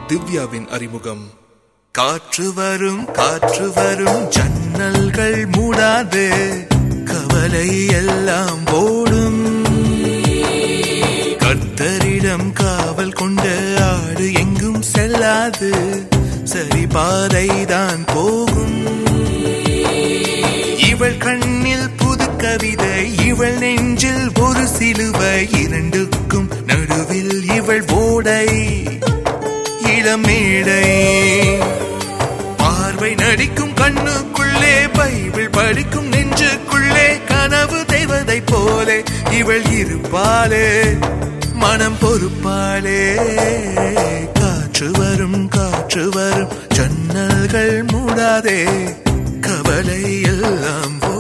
திவ்யாவின் அறிமுகம் காற்று வரும் காற்று வரும் ஜன்னல்கள் மூடாது கவலை எல்லாம் ஓடும் கர்த்தரிடம் காவல் கொண்ட ஆடு எங்கும் செல்லாது சரி பாதைதான் போகும் இவள் கண்ணில் புது கவிதை இவள் நெஞ்சில் ஒரு சிலுவை இரண்டுக்கும் நடுவில் இவள் ஓடை இளமேடை பார்வை நடிக்கும் கண்ணுக்குள்ளே பைபிள் படிக்கும் நெஞ்சுக்குள்ளே கனவு தெய்வதை போலே இவள் இருப்பாளே மனம் பொறுப்பாளே காற்று வரும் காற்று வரும் ஜன்னல்கள் மூடாதே கவலை எல்லாம்